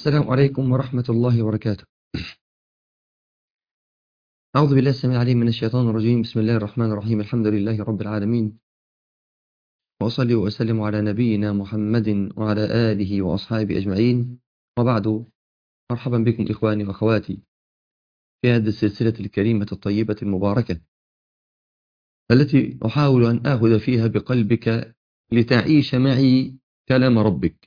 السلام عليكم ورحمة الله وبركاته أعوذ بالله السميع العليم من الشيطان الرجيم بسم الله الرحمن الرحيم الحمد لله رب العالمين وأصلي وأسلم على نبينا محمد وعلى آله وأصحابه أجمعين وبعد مرحبا بكم إخواني وأخواتي في هذه السلسلة الكريمة الطيبة المباركة التي أحاول أن آخذ فيها بقلبك لتعيش معي كلام ربك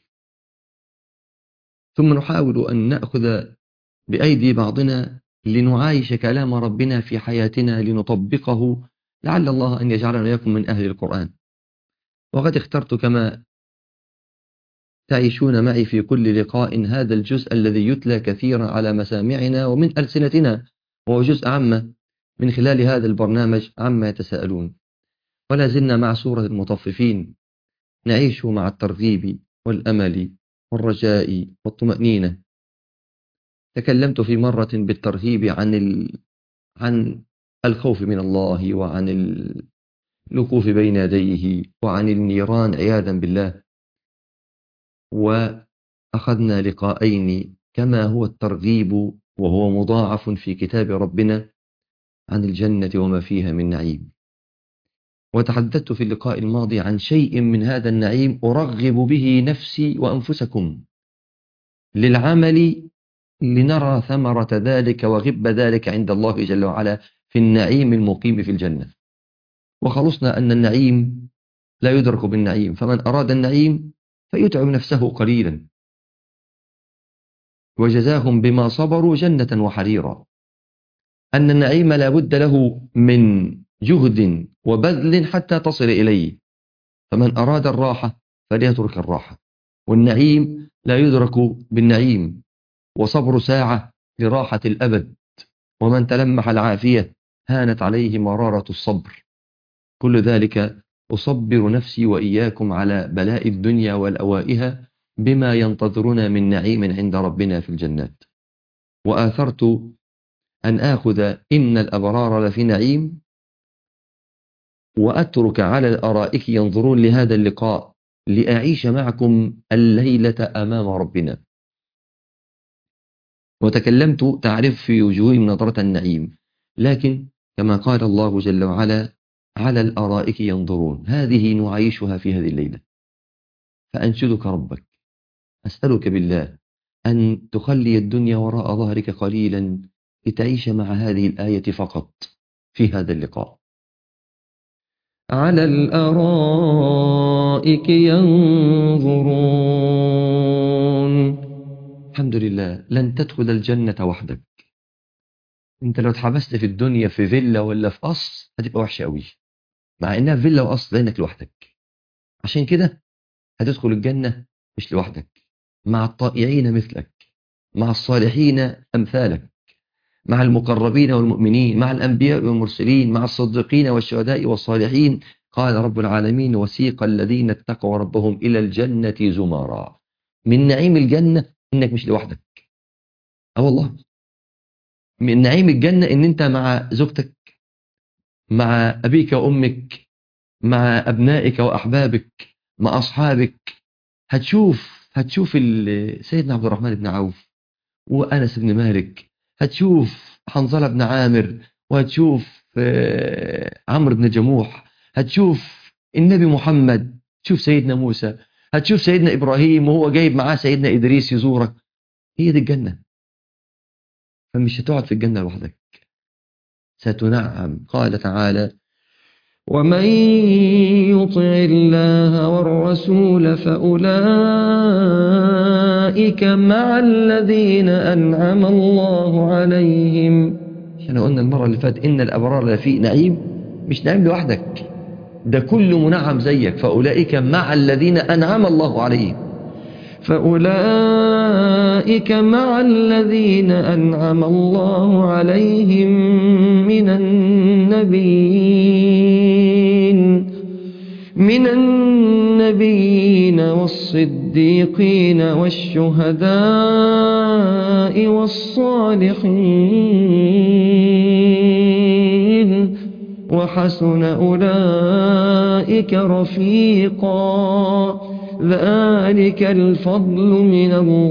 ثم نحاول أن نأخذ بأيدي بعضنا لنعايش كلام ربنا في حياتنا لنطبقه لعل الله أن يجعلنا يكون من أهل القرآن وقد اخترت كما تعيشون معي في كل لقاء هذا الجزء الذي يتلى كثيرا على مسامعنا ومن ألسنتنا وهو جزء عامة من خلال هذا البرنامج عما يتساءلون ولا زلنا مع سورة المطففين نعيش مع الترغيب والأمل والرجاء والطمأنينة تكلمت في مرة بالترهيب عن ال... عن الخوف من الله وعن الوقوف بين يديه وعن النيران عياذا بالله وأخذنا لقاءين كما هو الترغيب وهو مضاعف في كتاب ربنا عن الجنة وما فيها من نعيم وتحدثت في اللقاء الماضي عن شيء من هذا النعيم أرغب به نفسي وأنفسكم للعمل لنرى ثمرة ذلك وغب ذلك عند الله جل وعلا في النعيم المقيم في الجنة وخلصنا أن النعيم لا يدرك بالنعيم فمن أراد النعيم فيتعب نفسه قليلا وجزاهم بما صبروا جنة وحريرا أن النعيم لا بد له من جهد وبذل حتى تصل إليه فمن أراد الراحة فليترك الراحة والنعيم لا يدرك بالنعيم وصبر ساعة لراحة الأبد ومن تلمح العافية هانت عليه مرارة الصبر كل ذلك أصبر نفسي وإياكم على بلاء الدنيا والأوائها بما ينتظرنا من نعيم عند ربنا في الجنات وآثرت أن آخذ إن الأبرار لفي نعيم وأترك على الأرائك ينظرون لهذا اللقاء لأعيش معكم الليلة أمام ربنا وتكلمت تعرف في وجوههم نظرة النعيم لكن كما قال الله جل وعلا على الأرائك ينظرون هذه نعيشها في هذه الليلة فأنشدك ربك أسألك بالله أن تخلي الدنيا وراء ظهرك قليلا لتعيش مع هذه الآية فقط في هذا اللقاء على الأرائك ينظرون الحمد لله لن تدخل الجنة وحدك انت لو اتحبست في الدنيا في فيلا ولا في قصر هتبقى وحشة قوي مع انها فيلا وقصر لانك لوحدك عشان كده هتدخل الجنة مش لوحدك مع الطائعين مثلك مع الصالحين أمثالك مع المقربين والمؤمنين مع الأنبياء والمرسلين مع الصديقين والشهداء والصالحين قال رب العالمين وسيق الذين اتقوا ربهم إلى الجنة زمرا من نعيم الجنة إنك مش لوحدك أه والله من نعيم الجنة إن أنت مع زوجتك مع أبيك وأمك مع أبنائك وأحبابك مع أصحابك هتشوف هتشوف سيدنا عبد الرحمن بن عوف وأنس بن مالك هتشوف حنظلة بن عامر وهتشوف عمرو بن جموح هتشوف النبي محمد تشوف سيدنا موسى هتشوف سيدنا إبراهيم وهو جايب معاه سيدنا إدريس يزورك هي دي الجنة فمش هتقعد في الجنة لوحدك ستنعم قال تعالى ومن يطع الله والرسول فأولئك مع الذين أنعم الله عليهم احنا قلنا المرة اللي فات إن الأبرار لفي نعيم مش نعيم لوحدك ده كل منعم زيك فأولئك مع الذين أنعم الله عليهم فأولئك مع الذين أنعم الله عليهم من النبيين من النبيين والصديقين والشهداء والصالحين وحسن أولئك رفيقا ذلك الفضل من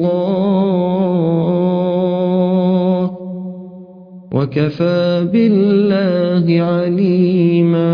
الله وكفى بالله عليما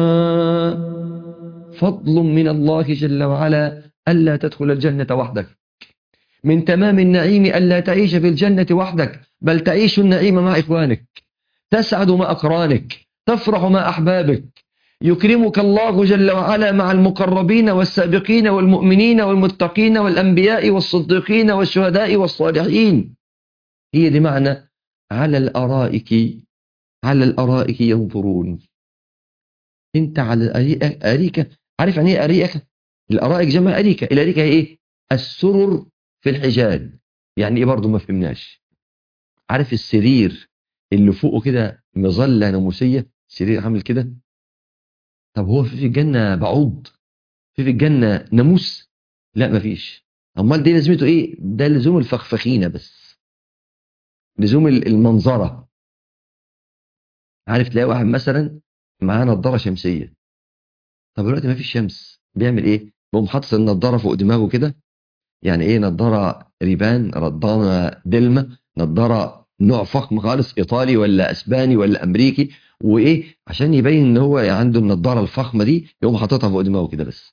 فضل من الله جل وعلا ألا تدخل الجنة وحدك من تمام النعيم ألا تعيش في الجنة وحدك بل تعيش النعيم مع إخوانك تسعد مع أقرانك تفرح مع أحبابك يكرمك الله جل وعلا مع المقربين والسابقين والمؤمنين والمتقين والأنبياء والصديقين والشهداء والصالحين هي دي معنى على الأرائك على الأرائك ينظرون انت على الأريكة أريكة عارف يعني ايه أريكة الأرائك جمع أريكة الأريكة هي ايه السرر في الحجال يعني ايه برضه ما فهمناش عارف السرير اللي فوقه كده مظلة ناموسية سرير عامل كده طب هو في في الجنة بعوض في في الجنة ناموس لا مفيش امال دي لازمته ايه ده لزوم الفخفخينة بس لزوم المنظرة عارف تلاقي واحد مثلا معاه نظارة شمسية طب دلوقتي مفيش شمس بيعمل ايه بيقوم حاطط النظارة فوق دماغه كده يعني ايه نظارة ريبان نظارة دلمة نظارة نوع فخم خالص ايطالي ولا اسباني ولا امريكي وايه عشان يبين ان هو عنده النضاره الفخمه دي يقوم حاططها فوق دماغه كده بس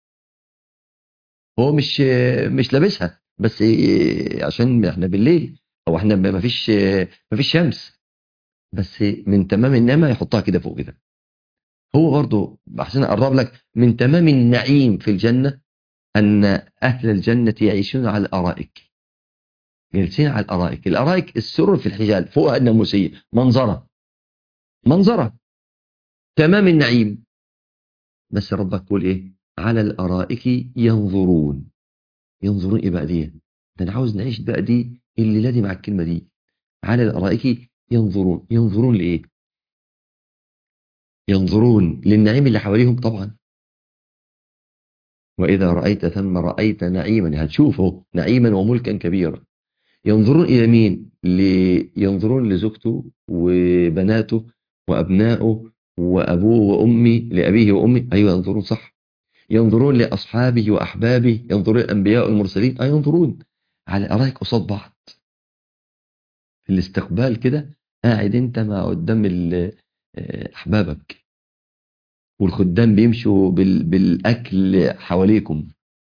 هو مش مش لابسها بس إيه عشان احنا بالليل او احنا ما فيش ما فيش شمس بس من تمام النعمه يحطها كده فوق كده هو برضو عشان اقرب لك من تمام النعيم في الجنه ان اهل الجنه يعيشون على الارائك جالسين على الارائك الارائك السرر في الحجال فوقها الناموسيه منظره منظرة تمام النعيم بس ربك يقول ايه على الارائك ينظرون ينظرون ايه بقى دي ده انا عاوز نعيش بقى دي الليله دي مع الكلمه دي على الارائك ينظرون ينظرون لايه ينظرون للنعيم اللي حواليهم طبعا واذا رايت ثم رايت نعيما هتشوفه نعيما وملكا كبيرا ينظرون الى مين لي ينظرون لزوجته وبناته وأبنائه وأبوه وأمي لأبيه وأمي أيوة ينظرون صح ينظرون لأصحابه وأحبابه ينظرون الأنبياء والمرسلين أي ينظرون على أرايك قصاد بعض في الاستقبال كده قاعد انت مع قدام أحبابك والخدام بيمشوا بال... بالأكل حواليكم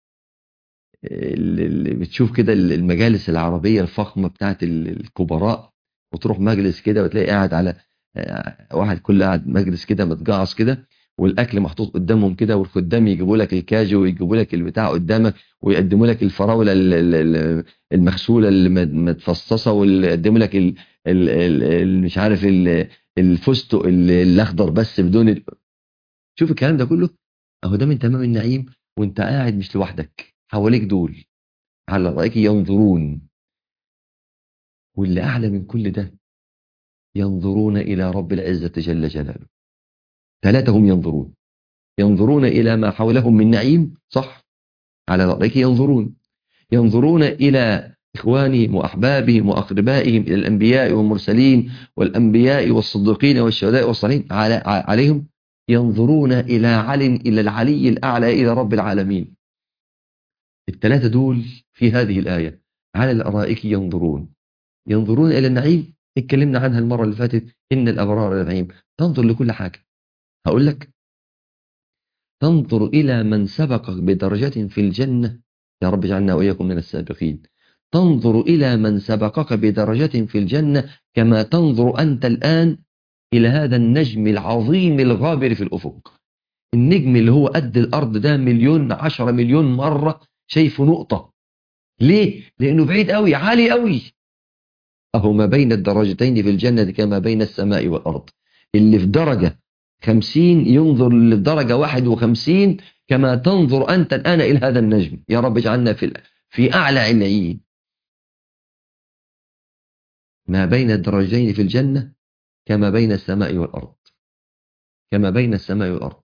اللي بتشوف كده المجالس العربية الفخمة بتاعت الكبراء وتروح مجلس كده وتلاقي قاعد على واحد كل قاعد مجلس كده متجعص كده والاكل محطوط قدامهم كده والخدام يجيبوا لك الكاجو ويجيبوا لك البتاع قدامك ويقدموا لك الفراوله المغسوله اللي متفصصه ويقدموا لك ال ال ال مش عارف الفستق الاخضر بس بدون شوف الكلام ده كله اهو ده من تمام النعيم وانت قاعد مش لوحدك حواليك دول على رايك ينظرون واللي اعلى من كل ده ينظرون إلى رب العزة جل جلاله ثلاثة هم ينظرون ينظرون إلى ما حولهم من نعيم صح على رأيك ينظرون ينظرون إلى إخوانهم وأحبابهم وأقربائهم إلى الأنبياء والمرسلين والأنبياء والصديقين والشهداء والصالحين على عليهم ينظرون إلى علي إلى العلي الأعلى إلى رب العالمين الثلاثة دول في هذه الآية على الأرائك ينظرون ينظرون إلى النعيم اتكلمنا عنها المرة اللي فاتت إن الأبرار النعيم تنظر لكل حاجة هقول لك تنظر إلى من سبقك بدرجة في الجنة يا رب اجعلنا وإياكم من السابقين تنظر إلى من سبقك بدرجة في الجنة كما تنظر أنت الآن إلى هذا النجم العظيم الغابر في الأفق النجم اللي هو قد الأرض ده مليون عشرة مليون مرة شايفه نقطة ليه؟ لأنه بعيد قوي عالي قوي أهو ما بين الدرجتين في الجنة كما بين السماء والأرض اللي في درجة خمسين ينظر للدرجة واحد وخمسين كما تنظر أنت الآن إلى هذا النجم يا رب اجعلنا في في أعلى عليين ما بين الدرجتين في الجنة كما بين السماء والأرض كما بين السماء والأرض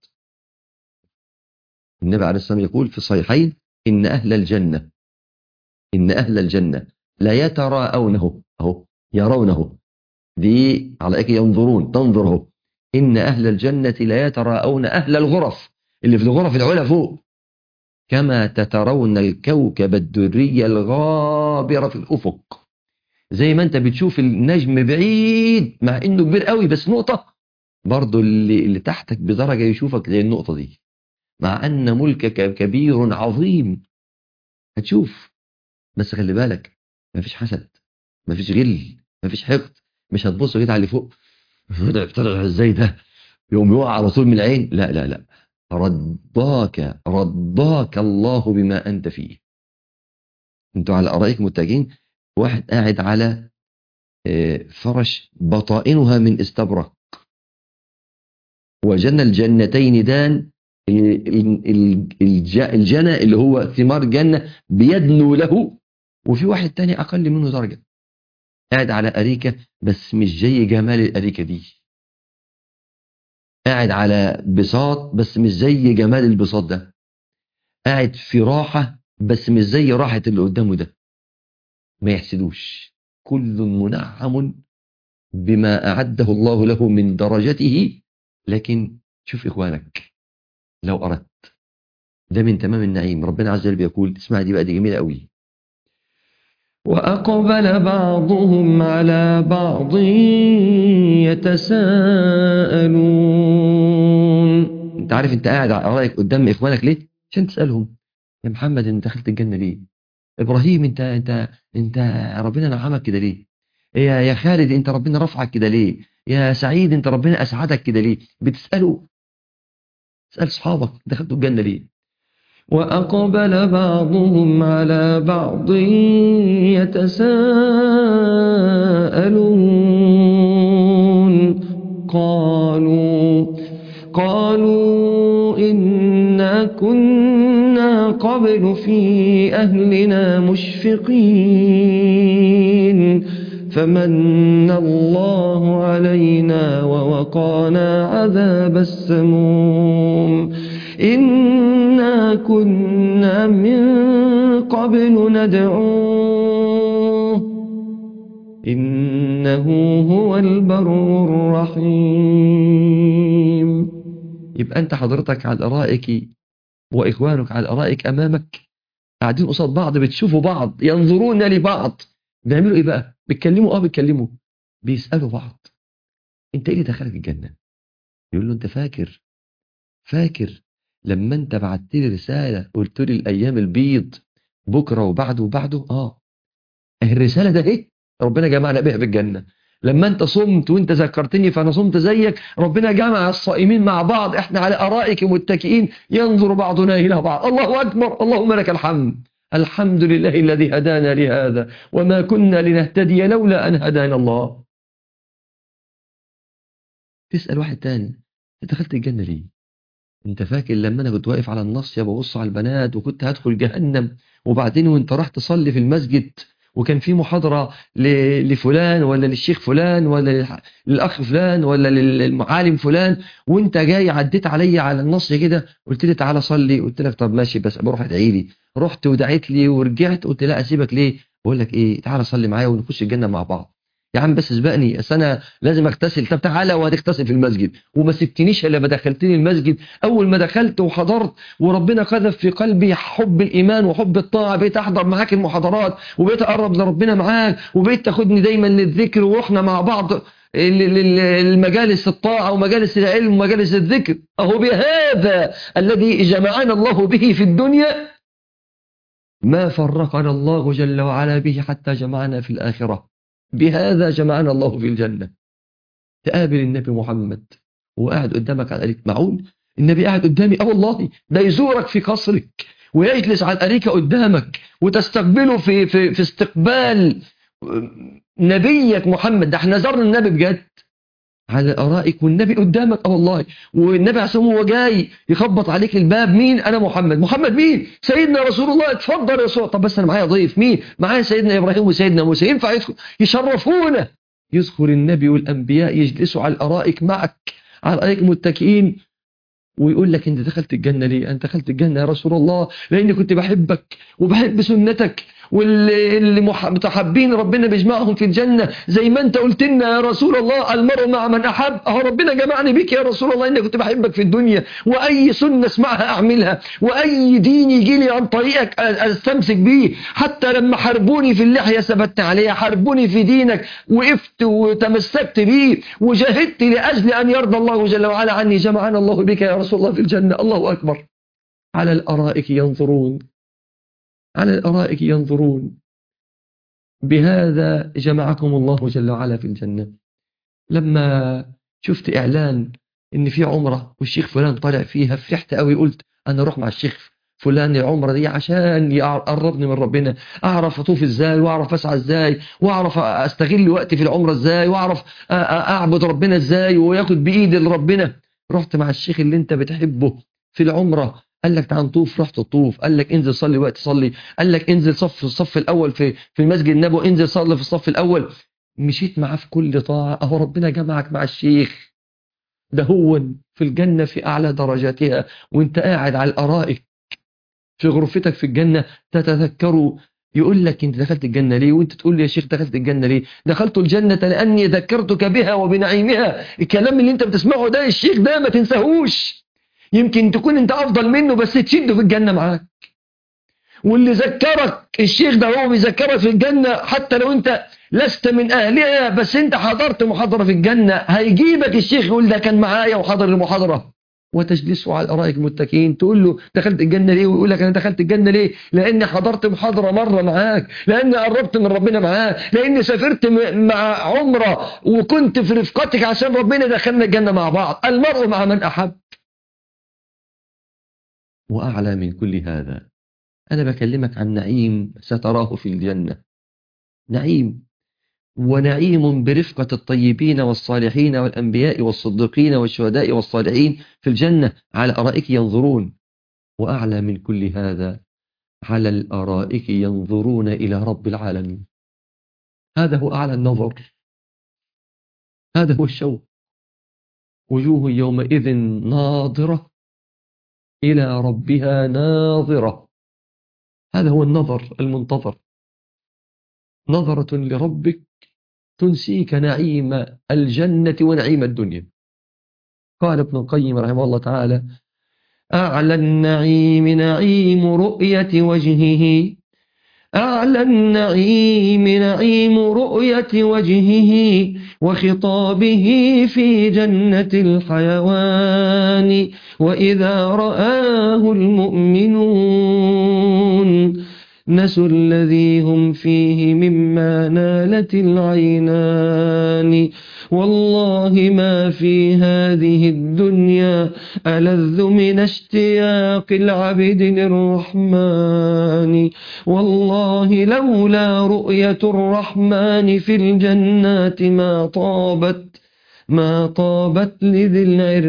النبي عليه الصلاة والسلام يقول في الصحيحين إن أهل الجنة إن أهل الجنة لا يتراءونه أهو يرونه دي على إيه ينظرون تنظره إن أهل الجنة لا يتراءون أهل الغرف اللي في الغرف العلا فوق كما تترون الكوكب الدري الغابر في الأفق زي ما انت بتشوف النجم بعيد مع انه كبير قوي بس نقطة برضو اللي, اللي تحتك بدرجة يشوفك زي النقطة دي مع ان ملكك كبير عظيم هتشوف بس خلي بالك مفيش حسد مفيش غل مفيش حقد مش هتبص كده على اللي فوق طلع طلع ازاي ده يوم يقع على طول من العين لا لا لا رضاك رضاك الله بما انت فيه انتوا على ارائك متجهين واحد قاعد على فرش بطائنها من استبرق وجنى الجنتين دان الجنى اللي هو ثمار جنة بيدنو له وفي واحد تاني أقل منه درجة قاعد على أريكة بس مش زي جمال الأريكة دي قاعد على بساط بس مش زي جمال البساط ده قاعد في راحة بس مش زي راحة اللي قدامه ده ما يحسدوش كل منعم بما أعده الله له من درجته لكن شوف إخوانك لو أردت ده من تمام النعيم ربنا عز وجل بيقول اسمع دي بقى دي جميلة قوي وأقبل بعضهم على بعض يتساءلون انت عارف انت قاعد على رأيك قدام إخوانك ليه عشان تسألهم يا محمد انت دخلت الجنة ليه ابراهيم انت انت انت ربنا نعمك كده ليه يا يا خالد انت ربنا رفعك كده ليه يا سعيد انت ربنا اسعدك كده ليه بتساله اسال اصحابك دخلتوا الجنه ليه وأقبل بعضهم على بعض يتساءلون قالوا قالوا إنا كنا قبل في أهلنا مشفقين فمن الله علينا ووقانا عذاب السموم إنا كنا من قبل ندعوه إنه هو البر الرحيم يبقى انت حضرتك على الارائك واخوانك على الارائك امامك قاعدين قصاد بعض بتشوفوا بعض ينظرون لبعض بيعملوا ايه بقى بيتكلموا اه بيتكلموا بيسالوا بعض انت ايه اللي دخلك الجنه يقول له انت فاكر فاكر لما انت بعت لي رساله قلت لي الايام البيض بكره وبعده وبعده اه الرساله ده ايه ربنا جمعنا بها بالجنه لما انت صمت وانت ذكرتني فانا صمت زيك ربنا جمع الصائمين مع بعض احنا على ارائك متكئين ينظر بعضنا الى بعض الله اكبر اللهم لك الحمد الحمد لله الذي هدانا لهذا وما كنا لنهتدي لولا ان هدانا الله تسال واحد تاني انت دخلت الجنه ليه انت فاكر لما انا كنت واقف على النص يا ببص على البنات وكنت هدخل جهنم وبعدين وانت رحت تصلي في المسجد وكان في محاضرة لفلان ولا للشيخ فلان ولا للأخ فلان ولا للمعالم فلان وانت جاي عديت عليا على النص كده قلت لي تعالى صلي قلت لك طب ماشي بس بروح ادعي لي رحت ودعيت لي ورجعت قلت لا اسيبك ليه بقول لك ايه تعالى صلي معايا ونخش الجنة مع بعض يا عم بس سبقني اصل انا لازم اغتسل طب تعالى وهتغتسل في المسجد وما سبتنيش الا ما دخلتني المسجد اول ما دخلت وحضرت وربنا قذف في قلبي حب الايمان وحب الطاعه بقيت احضر معاك المحاضرات وبقيت اقرب لربنا معاك وبقيت تاخدني دايما للذكر ورحنا مع بعض المجالس الطاعة ومجالس العلم ومجالس الذكر أهو بهذا الذي جمعنا الله به في الدنيا ما فرقنا الله جل وعلا به حتى جمعنا في الآخرة بهذا جمعنا الله في الجنة تقابل النبي محمد وقاعد قدامك على الأريكة معقول النبي قاعد قدامي اه والله ده يزورك في قصرك ويجلس على الأريكة قدامك وتستقبله في, في, في استقبال نبيك محمد ده احنا زرنا النبي بجد على ارائك والنبي قدامك اه والله والنبي عصام هو جاي يخبط عليك الباب مين انا محمد محمد مين سيدنا رسول الله اتفضل يا رسول طب بس انا معايا ضيف مين معايا سيدنا ابراهيم وسيدنا موسى ينفع يدخل يشرفونا يذكر النبي والانبياء يجلسوا على الارائك معك على الارائك متكئين ويقول لك انت دخلت الجنة ليه انت دخلت الجنة يا رسول الله لاني كنت بحبك وبحب سنتك واللي مح- متحابين ربنا بيجمعهم في الجنة زي ما انت قلت لنا يا رسول الله المرء مع من أحب أهو ربنا جمعني بك يا رسول الله إني كنت بحبك في الدنيا وأي سنة اسمعها أعملها وأي دين يجي لي عن طريقك أ- أستمسك بيه حتى لما حاربوني في اللحية ثبت عليها حاربوني في دينك وقفت وتمسكت بيه وجاهدت لأجل أن يرضى الله جل وعلا عني جمعنا الله بك يا رسول الله في الجنة الله أكبر على الأرائك ينظرون على الأرائك ينظرون بهذا جمعكم الله جل وعلا في الجنة لما شفت إعلان إن في عمرة والشيخ فلان طالع فيها فرحت قوي قلت أنا أروح مع الشيخ فلان العمرة دي عشان يقربني من ربنا أعرف أطوف إزاي وأعرف أسعى إزاي وأعرف أستغل وقتي في العمرة إزاي وأعرف أ- أ- أعبد ربنا إزاي وياخد بإيدي لربنا رحت مع الشيخ اللي أنت بتحبه في العمرة قال لك تعال نطوف رحت تطوف قال لك انزل صلي وقت صلي قال لك انزل صف الصف الاول في في المسجد النبوي انزل صلي في الصف الاول مشيت معاه في كل طاعه اهو ربنا جمعك مع الشيخ ده هو في الجنه في اعلى درجاتها وانت قاعد على الارائك في غرفتك في الجنه تتذكروا يقول لك انت دخلت الجنه ليه وانت تقول لي يا شيخ دخلت الجنه ليه دخلت الجنه لاني ذكرتك بها وبنعيمها الكلام اللي انت بتسمعه ده الشيخ ده ما تنساهوش يمكن تكون انت افضل منه بس تشده في الجنه معاك واللي ذكرك الشيخ ده هو بيذكرك في الجنه حتى لو انت لست من اهلها بس انت حضرت محاضره في الجنه هيجيبك الشيخ يقول ده كان معايا وحضر المحاضره وتجلسوا على الارائك متكئين تقول له دخلت الجنه ليه ويقول لك انا دخلت الجنه ليه لاني حضرت محاضره مره معاك لاني قربت من ربنا معاك لاني سافرت م- مع عمره وكنت في رفقتك عشان ربنا دخلنا الجنه مع بعض المرء مع من احب وأعلى من كل هذا أنا بكلمك عن نعيم ستراه في الجنة نعيم ونعيم برفقة الطيبين والصالحين والأنبياء والصديقين والشهداء والصالحين في الجنة على أرائك ينظرون وأعلى من كل هذا على الأرائك ينظرون إلى رب العالمين هذا هو أعلى النظر هذا هو الشوق وجوه يومئذ ناظرة إلى ربها ناظرة هذا هو النظر المنتظر نظرة لربك تنسيك نعيم الجنة ونعيم الدنيا قال ابن القيم رحمه الله تعالى أعلى النعيم نعيم رؤية وجهه أعلى النعيم نعيم رؤية وجهه وخطابه في جنة الحيوان وإذا رآه المؤمنون نسوا الذي هم فيه مما نالت العينان والله ما في هذه الدنيا ألذ من اشتياق العبد للرحمن والله لولا رؤية الرحمن في الجنات ما طابت ما طابت لذي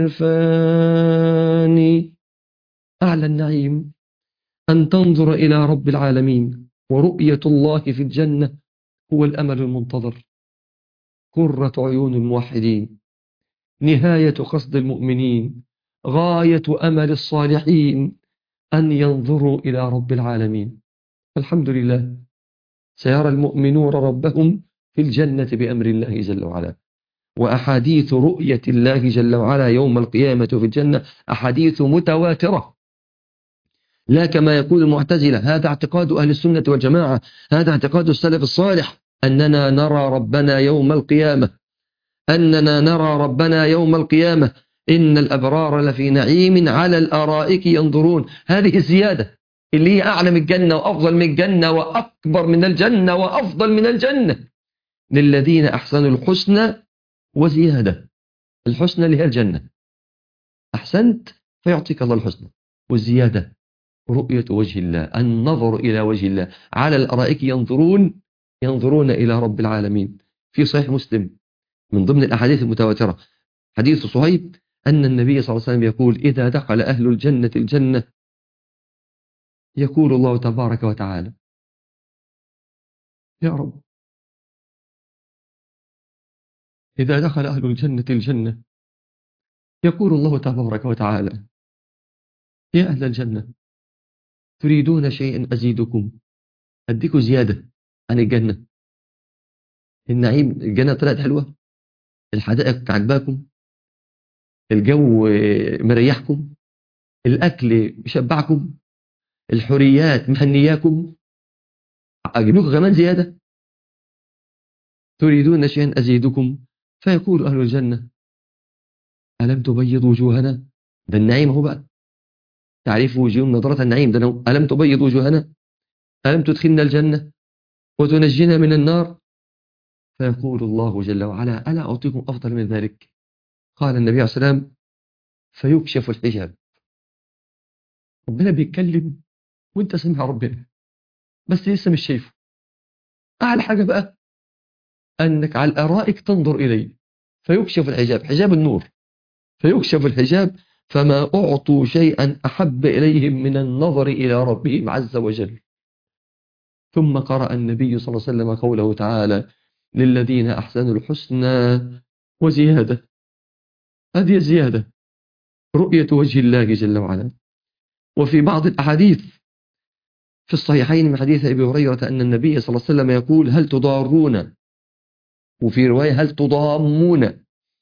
العرفان أعلى النعيم أن تنظر إلى رب العالمين ورؤية الله في الجنة هو الأمل المنتظر قرة عيون الموحدين نهاية قصد المؤمنين غاية أمل الصالحين أن ينظروا إلى رب العالمين الحمد لله سيرى المؤمنون ربهم في الجنة بأمر الله جل وعلا وأحاديث رؤية الله جل وعلا يوم القيامة في الجنة أحاديث متواترة لا كما يقول المعتزلة هذا اعتقاد أهل السنة والجماعة هذا اعتقاد السلف الصالح أننا نرى ربنا يوم القيامة أننا نرى ربنا يوم القيامة إن الأبرار لفي نعيم على الأرائك ينظرون هذه الزيادة اللي هي أعلى من الجنة وأفضل من الجنة وأكبر من الجنة وأفضل من الجنة للذين أحسنوا الحسنى وزيادة الحسنى اللي هي الجنة أحسنت فيعطيك الله الحسنى والزيادة رؤية وجه الله النظر إلى وجه الله على الأرائك ينظرون ينظرون إلى رب العالمين في صحيح مسلم من ضمن الأحاديث المتواترة حديث صهيب أن النبي صلى الله عليه وسلم يقول إذا دخل أهل الجنة الجنة يقول الله تبارك وتعالى يا رب إذا دخل أهل الجنة الجنة يقول الله تبارك وتعالى يا أهل الجنة تريدون شيئا أزيدكم أديكوا زيادة عن الجنة النعيم الجنة طلعت حلوة الحدائق عجباكم الجو مريحكم الأكل مشبعكم الحريات مهنياكم أجيب لكم كمان زيادة تريدون شيئا أزيدكم فيقول أهل الجنة ألم تبيض وجوهنا ده النعيم هو بقى تعرف وجوه نظرة النعيم ده ألم تبيض وجوهنا ألم تدخلنا الجنة وتنجينا من النار فيقول الله جل وعلا ألا أعطيكم أفضل من ذلك قال النبي عليه الصلاة والسلام فيكشف الحجاب ربنا بيتكلم وانت سامع ربنا بس لسه مش شايفه أعلى حاجة بقى أنك على الأرائك تنظر إليه فيكشف الحجاب حجاب النور فيكشف الحجاب فما أعطوا شيئا أحب إليهم من النظر إلى ربهم عز وجل ثم قرأ النبي صلى الله عليه وسلم قوله تعالى للذين أحسنوا الحسنى وزيادة هذه الزيادة رؤية وجه الله جل وعلا وفي بعض الأحاديث في الصحيحين من حديث أبي هريرة أن النبي صلى الله عليه وسلم يقول هل تضارون وفي رواية هل تضامون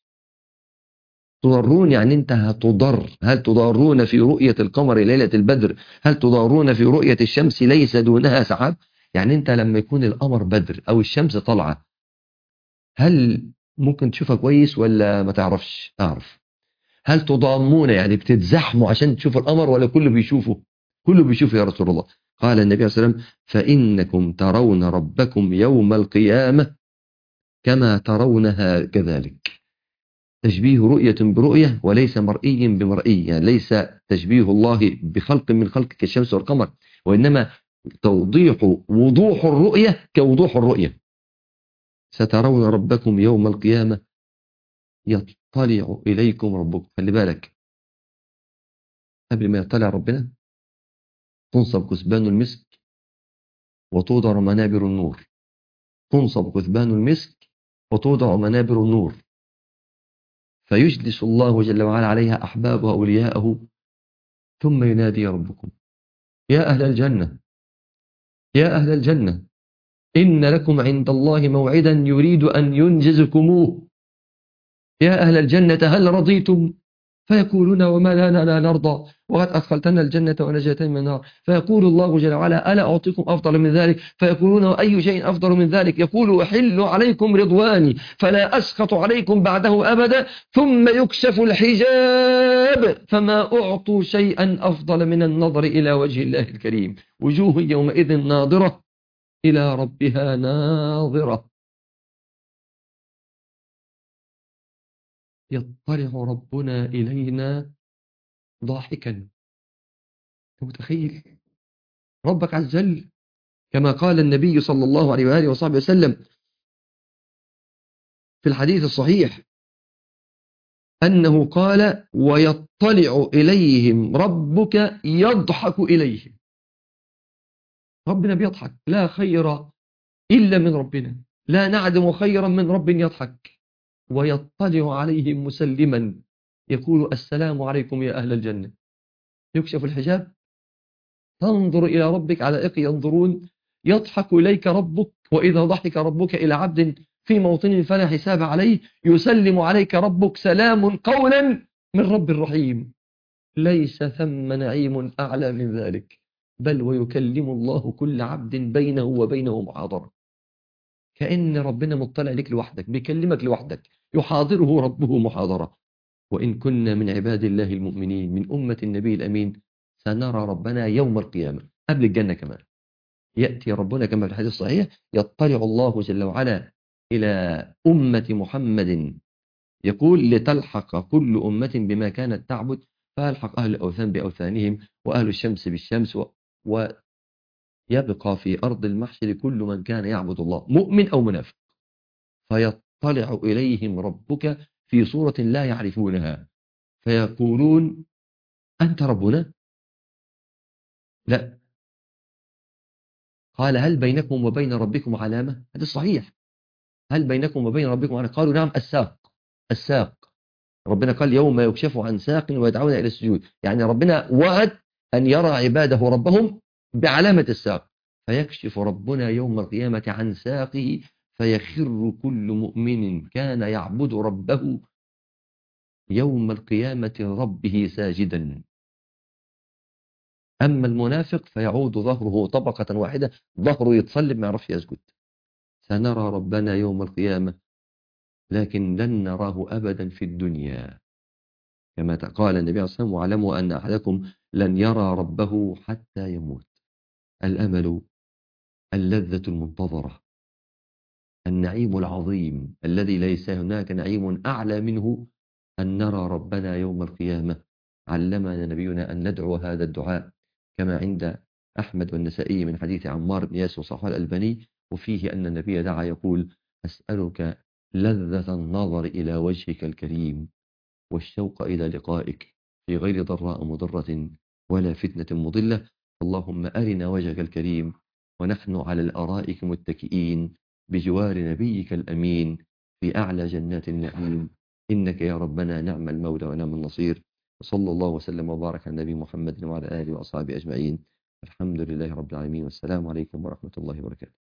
تضرون يعني انت هتضر هل تضارون في رؤية القمر ليلة البدر هل تضارون في رؤية الشمس ليس دونها سحاب يعني انت لما يكون القمر بدر او الشمس طالعة هل ممكن تشوفها كويس ولا ما تعرفش تعرف هل تضامون يعني بتتزحموا عشان تشوفوا القمر ولا كله بيشوفه كله بيشوفه يا رسول الله قال النبي صلى الله عليه وسلم فإنكم ترون ربكم يوم القيامة كما ترونها كذلك تشبيه رؤية برؤية وليس مرئي بمرئي يعني ليس تشبيه الله بخلق من خلق كالشمس والقمر وإنما توضيح وضوح الرؤية كوضوح الرؤية سترون ربكم يوم القيامة يطلع إليكم ربكم خلي بالك قبل ما يطلع ربنا تنصب كثبان المسك وتوضع منابر النور تنصب كثبان المسك وتوضع منابر النور فيجلس الله جل وعلا عليها أحباب وأولياءه ثم ينادي ربكم يا أهل الجنة يا أهل الجنة إن لكم عند الله موعدا يريد أن ينجزكموه يا أهل الجنة هل رضيتم فيقولون وما لنا لا نرضى وقد أدخلتنا الجنة ونجاتنا من النار فيقول الله جل وعلا ألا أعطيكم أفضل من ذلك فيقولون وأي شيء أفضل من ذلك يقول أحل عليكم رضواني فلا أسخط عليكم بعده أبدا ثم يكشف الحجاب فما أعطوا شيئا أفضل من النظر إلى وجه الله الكريم وجوه يومئذ ناظرة إلى ربها ناظرة يطلع ربنا إلينا ضاحكا متخيل ربك عز وجل كما قال النبي صلى الله عليه وآله وصحبه وسلم في الحديث الصحيح أنه قال ويطلع إليهم ربك يضحك إليهم ربنا بيضحك لا خير إلا من ربنا لا نعدم خيرا من رب يضحك ويطلع عليهم مسلما يقول السلام عليكم يا أهل الجنة يكشف الحجاب تنظر إلى ربك على إق ينظرون يضحك إليك ربك وإذا ضحك ربك إلى عبد في موطن فلا حساب عليه يسلم عليك ربك سلام قولا من رب الرحيم ليس ثم نعيم أعلى من ذلك بل ويكلم الله كل عبد بينه وبينه محاضرة كأن ربنا مطلع لك لوحدك بيكلمك لوحدك يحاضره ربه محاضرة وإن كنا من عباد الله المؤمنين من أمة النبي الأمين سنرى ربنا يوم القيامة قبل الجنة كمان يأتي ربنا كما في الحديث الصحيح يطلع الله جل وعلا إلى أمة محمد يقول لتلحق كل أمة بما كانت تعبد فيلحق أهل الأوثان بأوثانهم وأهل الشمس بالشمس و... ويبقى في أرض المحشر كل من كان يعبد الله مؤمن أو منافق فيطلع إليهم ربك في صورة لا يعرفونها فيقولون أنت ربنا لا قال هل بينكم وبين ربكم علامة هذا صحيح هل بينكم وبين ربكم علامة قالوا نعم الساق الساق ربنا قال يوم يكشف عن ساق ويدعون إلى السجود يعني ربنا وعد أن يرى عباده ربهم بعلامة الساق فيكشف ربنا يوم القيامة عن ساقه فيخر كل مؤمن كان يعبد ربه يوم القيامة ربه ساجدا أما المنافق فيعود ظهره طبقة واحدة ظهره يتصلب ما يعرفش يسجد سنرى ربنا يوم القيامة لكن لن نراه أبدا في الدنيا كما قال النبي عليه الصلاة والسلام واعلموا أن أحدكم لن يرى ربه حتى يموت الأمل اللذة المنتظرة النعيم العظيم الذي ليس هناك نعيم أعلى منه أن نرى ربنا يوم القيامة علمنا نبينا أن ندعو هذا الدعاء كما عند أحمد والنسائي من حديث عمار بن ياسر صحوه الألباني وفيه أن النبي دعا يقول أسألك لذة النظر إلى وجهك الكريم والشوق إلى لقائك في غير ضراء مضرة ولا فتنة مضلة اللهم أرنا وجهك الكريم ونحن على الأرائك متكئين بجوار نبيك الأمين في أعلى جنات النعيم إنك يا ربنا نعم المولى ونعم النصير وصلى الله وسلم وبارك على النبي محمد وعلى آله وأصحابه أجمعين الحمد لله رب العالمين والسلام عليكم ورحمة الله وبركاته